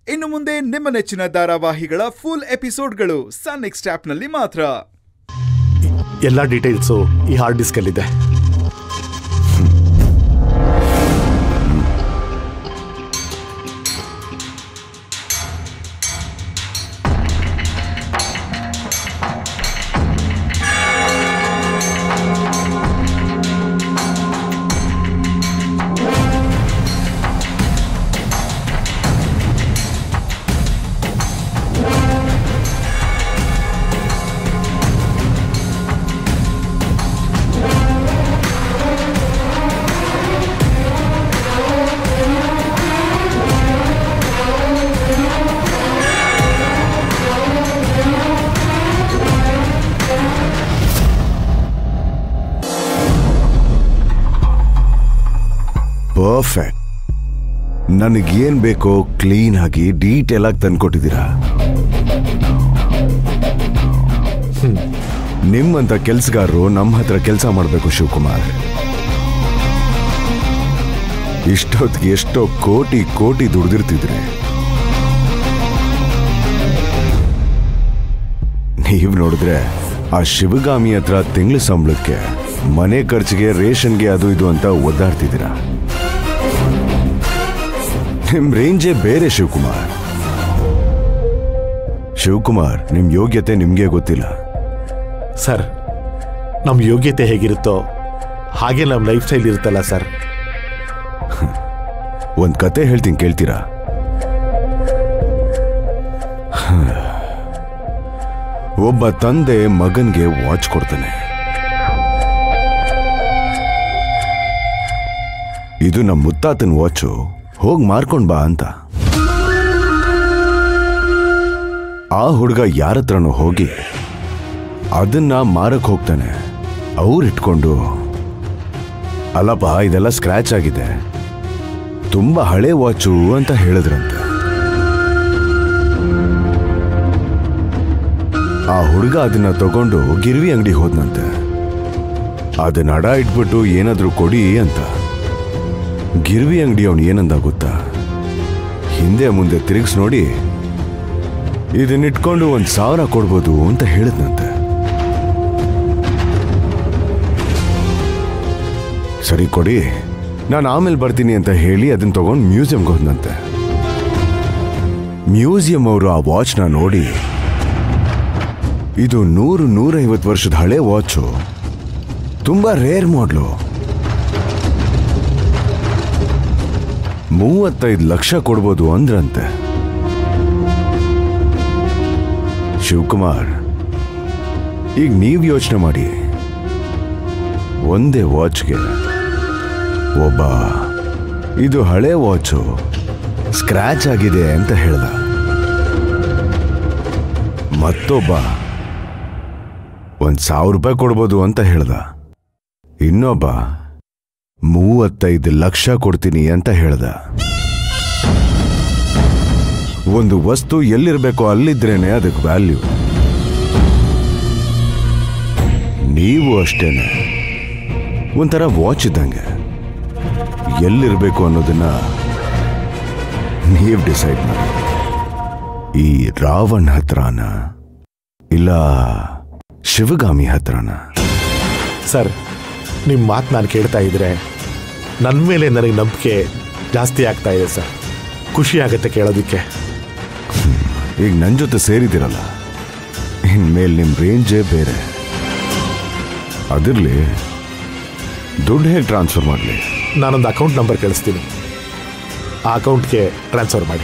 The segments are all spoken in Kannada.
ಇನ್ನು ಮುಂದೆ ನಿಮ್ಮ ನೆಚ್ಚಿನ ಧಾರಾವಾಹಿಗಳ ಫುಲ್ ಎಪಿಸೋಡ್ಗಳು ಸನ್ ನೆಕ್ಸ್ಟ್ ಆಪ್ನಲ್ಲಿ ಮಾತ್ರ ಎಲ್ಲ ಡೀಟೇಲ್ಸು ಈ ಹಾರ್ಡ್ ಡಿಸ್ಕಲ್ಲಿದೆ ಪರ್ಫೆಕ್ಟ್ ನನಗೇನ್ ಬೇಕೋ ಕ್ಲೀನ್ ಆಗಿ ಡೀಟೇಲ್ ಆಗಿ ತಂದ್ಕೊಟ್ಟಿದ್ದೀರಾ ನಿಮ್ಮಂತ ಕೆಲ್ಸಗಾರರು ನಮ್ಮ ಹತ್ರ ಕೆಲಸ ಮಾಡಬೇಕು ಶಿವಕುಮಾರ್ ಇಷ್ಟೊತ್ತಿಗೆ ಎಷ್ಟೋ ಕೋಟಿ ಕೋಟಿ ದುಡ್ದಿರ್ತಿದ್ರಿ ನೀವ್ ನೋಡಿದ್ರೆ ಆ ಶಿವಗಾಮಿ ಹತ್ರ ತಿಂಗಳ ಸಂಬಳಕ್ಕೆ ಮನೆ ಖರ್ಚಿಗೆ ರೇಷನ್ಗೆ ಅದು ಇದು ಅಂತ ಒದ್ದಾಡ್ತಿದ್ದೀರಾ ನಿಮ್ ರೇಂಜೇ ಬೇರೆ ಶಿವಕುಮಾರ್ ಶಿವಕುಮಾರ್ ನಿಮ್ ಯೋಗ್ಯತೆ ನಿಮ್ಗೆ ಗೊತ್ತಿಲ್ಲ ಸರ್ ನಮ್ಮ ಯೋಗ್ಯತೆ ಹೇಗಿರುತ್ತೋ ಹಾಗೆ ನಮ್ಮ ಲೈಫ್ ಸ್ಟೈಲ್ ಇರುತ್ತಲ್ಲ ಸರ್ ಒಂದ್ ಕತೆ ಹೇಳ್ತೀನಿ ಕೇಳ್ತೀರಾ ಒಬ್ಬ ತಂದೆ ಮಗನ್ಗೆ ವಾಚ್ ಕೊಡ್ತಾನೆ ಇದು ನಮ್ಮ ಮುತ್ತಾತನ ವಾಚು ಹೋಗ್ ಮಾರ್ಕೊಂಡ್ ಬಾ ಅಂತ ಆ ಹುಡುಗ ಯಾರತ್ರನೂ ಹೋಗಿ ಅದನ್ನ ಮಾರಕ್ ಹೋಗ್ತಾನೆ ಅವ್ರು ಇಟ್ಕೊಂಡು ಅಲ್ಲಪ್ಪ ಇದೆಲ್ಲ ಸ್ಕ್ರಾಚ್ ಆಗಿದೆ ತುಂಬಾ ಹಳೆ ವಾಚು ಅಂತ ಹೇಳಿದ್ರಂತೆ ಆ ಹುಡುಗ ಅದನ್ನ ತಗೊಂಡು ಗಿರ್ವಿ ಅಂಗಡಿ ಹೋದ್ನಂತೆ ಅದನ್ನ ಅಡ ಇಟ್ಬಿಟ್ಟು ಏನಾದ್ರೂ ಕೊಡಿ ಅಂತ ಗಿರ್ವಿ ಅಂಗಡಿ ಅವನು ಏನಂದ ಗೊತ್ತಾ ಹಿಂದೆ ಮುಂದೆ ತಿರುಗಿಸ್ ನೋಡಿ ಇದನ್ನಿಟ್ಕೊಂಡು ಒಂದ್ ಸಾವಿರ ಕೊಡ್ಬೋದು ಅಂತ ಹೇಳಿದ್ನಂತೆ ಸರಿ ಕೊಡಿ ನಾನು ಆಮೇಲೆ ಬರ್ತೀನಿ ಅಂತ ಹೇಳಿ ಅದನ್ನ ತಗೊಂಡು ಮ್ಯೂಸಿಯಂಗೆ ಹೋದ್ನಂತೆ ಮ್ಯೂಸಿಯಂ ಅವರು ಆ ವಾಚ್ನ ನೋಡಿ ಇದು ನೂರು ನೂರೈವತ್ತು ವರ್ಷದ ಹಳೆ ವಾಚು ತುಂಬಾ ರೇರ್ ಮಾಡ್ಲು ಮೂವತ್ತೈದು ಲಕ್ಷ ಕೊಡ್ಬೋದು ಅಂದ್ರಂತೆ ಶಿವಕುಮಾರ್ ಈಗ ನೀವ್ ಯೋಚನೆ ಮಾಡಿ ಒಂದೇ ವಾಚ್ಗೆ ಒಬ್ಬ ಇದು ಹಳೆ ವಾಚು ಸ್ಕ್ರಾಚ್ ಆಗಿದೆ ಅಂತ ಹೇಳ್ದ ಮತ್ತೊಬ್ಬ ಒಂದ್ ಸಾವಿರ ರೂಪಾಯಿ ಕೊಡ್ಬೋದು ಅಂತ ಹೇಳ್ದ ಇನ್ನೊಬ್ಬ ಮೂವತ್ತೈದು ಲಕ್ಷ ಕೊಡ್ತೀನಿ ಅಂತ ಹೇಳ್ದ ಒಂದು ವಸ್ತು ಎಲ್ಲಿರ್ಬೇಕೋ ಅಲ್ಲಿದ್ರೇನೆ ಅದಕ್ಕೆ ವ್ಯಾಲ್ಯೂ ನೀವು ಅಷ್ಟೇನೆ ಒಂಥರ ವಾಚ್ ಇದ್ದಂಗೆ ಎಲ್ಲಿರ್ಬೇಕು ಅನ್ನೋದನ್ನ ನೀವು ಡಿಸೈಡ್ ಮಾಡಿ ಈ ರಾವಣ್ ಹತ್ರನ ಇಲ್ಲ ಶಿವಗಾಮಿ ಹತ್ರನ ಸರ್ ನಿಮ್ಮ ಮಾತು ನಾನು ಕೇಳ್ತಾ ಇದ್ರೆ ನನ್ನ ಮೇಲೆ ನನಗೆ ನಂಬಿಕೆ ಜಾಸ್ತಿ ಆಗ್ತಾ ಇದೆ ಸರ್ ಖುಷಿ ಆಗುತ್ತೆ ಕೇಳೋದಕ್ಕೆ ಈಗ ನನ್ನ ಜೊತೆ ಸೇರಿದಿರಲ್ಲ ಇನ್ಮೇಲೆ ನಿಮ್ಮ ರೇಂಜೇ ಬೇರೆ ಅದಿರ್ಲಿ ದುಡ್ಡು ಹೇಗೆ ಟ್ರಾನ್ಸ್ಫರ್ ಮಾಡಲಿ ನಾನೊಂದು ಅಕೌಂಟ್ ನಂಬರ್ ಕಳಿಸ್ತೀನಿ ಆ ಅಕೌಂಟ್ಗೆ ಟ್ರಾನ್ಸ್ಫರ್ ಮಾಡಿ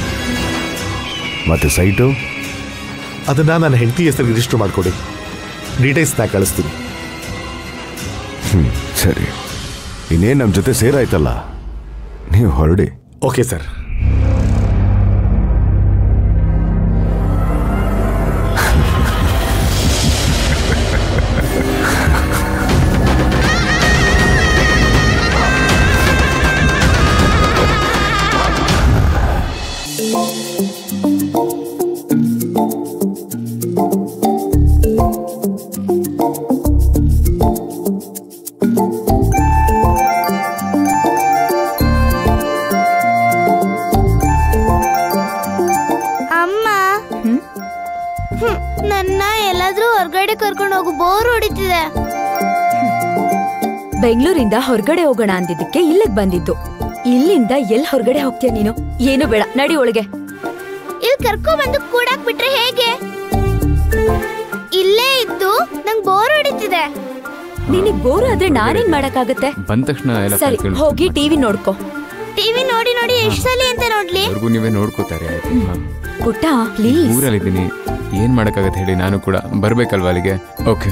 ಮತ್ತೆ ಸೈಟು ಅದನ್ನು ನನ್ನ ಹೆಂಡತಿ ಹೆಸರಿಗೆ ರಿಜಿಸ್ಟರ್ ಮಾಡಿಕೊಡಿ ಡೀಟೇಲ್ಸ್ನ ಕಳಿಸ್ತೀನಿ ಹ್ಮ್, ಸರಿ ಇನ್ನೇನು ನಮ್ಮ ಜೊತೆ ಸೇರಾಯ್ತಲ್ಲ ನೀವು ಹೊರಡಿ ಓಕೆ ಸರ್ ನನ್ನ ಎಲ್ಲಾದ್ರೂ ಹೊರಗಡೆ ಕರ್ಕೊಂಡು ಹೋಗು ಬೋರ್ ಹೊಡಿತಿದೆ ಬೆಂಗಳೂರಿಂದ ಹೊರಗಡೆ ಹೋಗೋಣ ಅಂದಿದ್ದಕ್ಕೆ ಇಲ್ಲಿಗ್ ಬಂದಿದ್ದು ಇಲ್ಲಿಂದ ಎಲ್ ಹೊರಗಡೆ ಹೋಗ್ತೀಯ ನೀನು ಏನು ಬೇಡ ನಡಿ ಒಳಗೆ ಇಲ್ಲಿ ಕರ್ಕೊ ಬಂದು ಕೂಡಾಕ್ ಬಿಟ್ರೆ ಹೇಗೆ ಇಲ್ಲೇ ಇದ್ದು ನಂಗ್ ಬೋರ್ ಹೊಡಿತಿದೆ ನಿನಗ್ ಬೋರ್ ಆದ್ರೆ ನಾನೇನ್ ಮಾಡಕ್ಕಾಗತ್ತೆ ಬಂದ ತಕ್ಷಣ ಎಲ್ಲ ಸರಿ ಹೋಗಿ ಟಿವಿ ನೋಡ್ಕೋ ಟಿವಿ ನೋಡಿ ನೋಡಿ ಎಷ್ಟ್ ಸಲ ಅಂತ ನೋಡ್ಲಿ ಅವ್ರಿಗೂ ನೀವೇ ನೋಡ್ಕೋತಾರೆ ಆಯ್ತು ಹಾ. ಪುಟ್ಟ ಪ್ಲೀಸ್ ಊರಲ್ಲಿದ್ದೀನಿ ಏನ್ ಮಾಡಕ್ಕಾಗತ್ತೆ ಹೇಳಿ ನಾನು ಕೂಡ ಬರ್ಬೇಕಲ್ವಾ ಅಲ್ಲಿಗೆ ಓಕೆ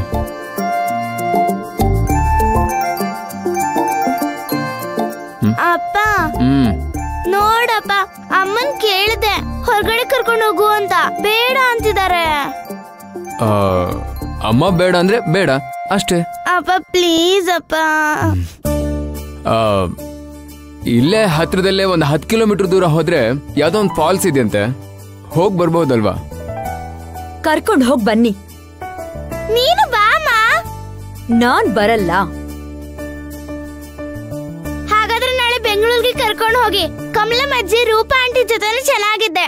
ಅಪ್ಪ ಹ್ಮ್ ನೋಡಪ್ಪ ಅಮ್ಮನ್ ಕೇಳಿದೆ ಹೊರಗಡೆ ಕರ್ಕೊಂಡು ಹೋಗು ಅಂತ ಬೇಡ ಅಂತಿದ್ದಾರೆ ಆ, ಅಮ್ಮ ಬೇಡ ಅಂದ್ರೆ ಬೇಡ ಅಷ್ಟೇ ಅಪ್ಪ ಪ್ಲೀಸ್ ಅಪ್ಪ ಆ, ಇಲ್ಲೇ ಹತ್ರದಲ್ಲೇ ಒಂದು ಹತ್ತು ಕಿಲೋಮೀಟರ್ ದೂರ ಹೋದ್ರೆ ಯಾವ್ದೋ ಒಂದು ಫಾಲ್ಸ್ ಇದೆಯಂತೆ ಹೋಗ್ ಬರ್ಬೋದಲ್ವಾ ಕರ್ಕೊಂಡ್ ಹೋಗ್ ಬನ್ನಿ ನೀನು ಬಾಮ ನಾನ್ ಬರಲ್ಲ ಹಾಗಾದ್ರೆ ನಾಳೆ ಬೆಂಗಳೂರಿಗೆ ಕರ್ಕೊಂಡು ಹೋಗಿ ಕಮಲಂ ಅಜ್ಜಿ ರೂಪಾ ಆಂಟಿ ಜೊತೆ ಚೆನ್ನಾಗಿದ್ದೆ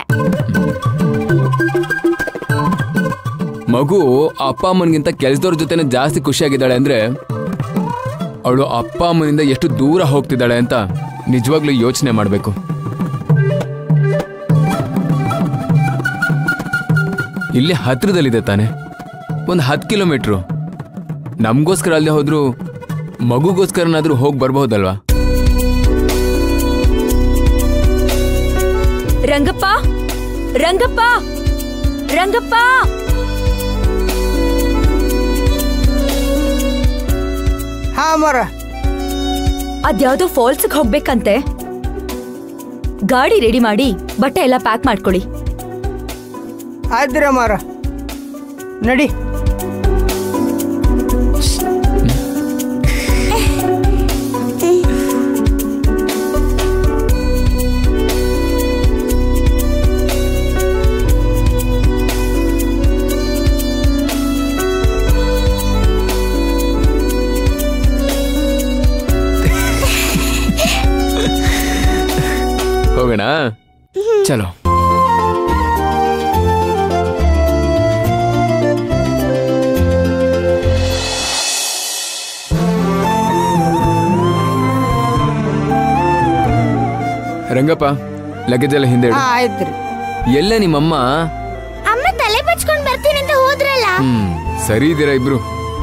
ಮಗು ಅಪ್ಪ ಅಮ್ಮನಿಗಿಂತ ಕೆಲ್ಸದವ್ರ ಜೊತೆನೆ ಜಾಸ್ತಿ ಖುಷಿಯಾಗಿದ್ದಾಳೆ ಅಂದ್ರೆ ಅವಳು ಅಪ್ಪ ಅಮ್ಮನಿಂದ ಎಷ್ಟು ದೂರ ಹೋಗ್ತಿದ್ದಾಳೆ ಅಂತ ನಿಜವಾಗ್ಲೂ ಯೋಚನೆ ಮಾಡಬೇಕು ಇಲ್ಲಿ ಹತ್ರದಲ್ಲಿದೆ ತಾನೆ ಒಂದು ಹತ್ತು ಕಿಲೋಮೀಟ್ರು ನಮಗೋಸ್ಕರ ಅಲ್ಲದೆ ಹೋದ್ರು ಮಗುಗೋಸ್ಕರನಾದ್ರೂ ಹೋಗಿ ಬರ್ಬಹುದಲ್ವಾ ರಂಗಪ್ಪ ರಂಗಪ್ಪ ರಂಗಪ್ಪ ಹಾ ಮರ ಅದ್ಯಾವ್ದೋ ಫಾಲ್ಸ್ಗೆ ಹೋಗ್ಬೇಕಂತೆ ಗಾಡಿ ರೆಡಿ ಮಾಡಿ ಬಟ್ಟೆ ಎಲ್ಲ ಪ್ಯಾಕ್ ಮಾಡ್ಕೊಳ್ಳಿ ಆಯ್ತರ ಮಾರ ನಡಿ ಹೋಗೋಣ ಚಲೋ ರಂಗಪ್ಪ ಲಗೇಜ್ ಎಲ್ಲ ಹಿಂದೆ ಇಡು. ಹಾ ಆಯ್ತ್ರಿ ಎಲ್ಲೇ ನಿಮ್ಮಮ್ಮ ಅಮ್ಮ ತಲೆ ಬಚ್ಕೊಂಡ್ ಬರ್ತೀನಿ ಅಂತ ಹೋದ್ರಲ್ಲ ಹ್ಮ್ ಸರಿ ಇದ್ದೀರಾ ಇಬ್ರು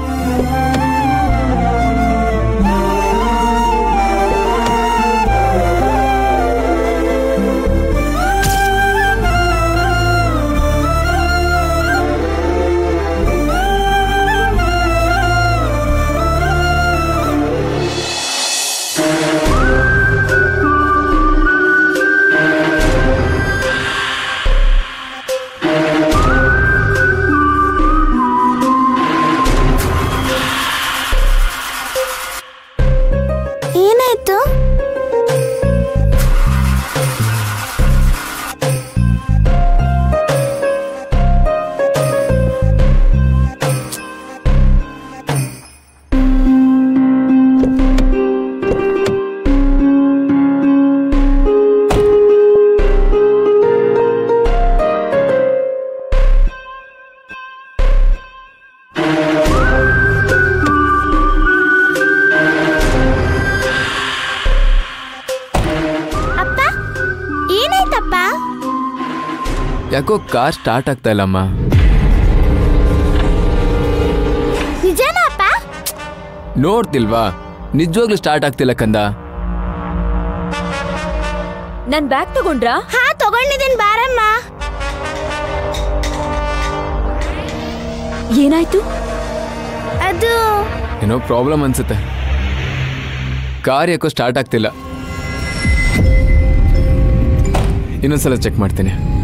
ಏನಾಯ್ತು ಅಪ್ಪ ಏನಾಯ್ತಪ್ಪ ಯಾಕೋ ಕಾರ್ ಸ್ಟಾರ್ಟ್ ಆಗ್ತಾ ಇಲ್ಲಮ್ಮ ನಿಜನಾ ಅಪ್ಪ ನೋಡ್ತಿಲ್ವಾ ನಿಜವಾಗ್ಲೂ ಸ್ಟಾರ್ಟ್ ಆಗ್ತಿಲ್ಲ ಕಂದ ನನ್ ಬ್ಯಾಗ್ ತಗೊಂಡ್ರಾ ಹಾ ತಗೊಂಡಿದ್ದೀನಿ ಬಾರಮ್ಮ ಏನಾಯ್ತು ಅದು ಏನೋ ಪ್ರಾಬ್ಲಮ್ ಅನ್ಸುತ್ತೆ ಕಾರ್ ಯಾಕೋ ಸ್ಟಾರ್ಟ್ ಆಗ್ತಿಲ್ಲ ಇನ್ನೊಂದ್ಸಲ ಚೆಕ್ ಮಾಡ್ತೀನಿ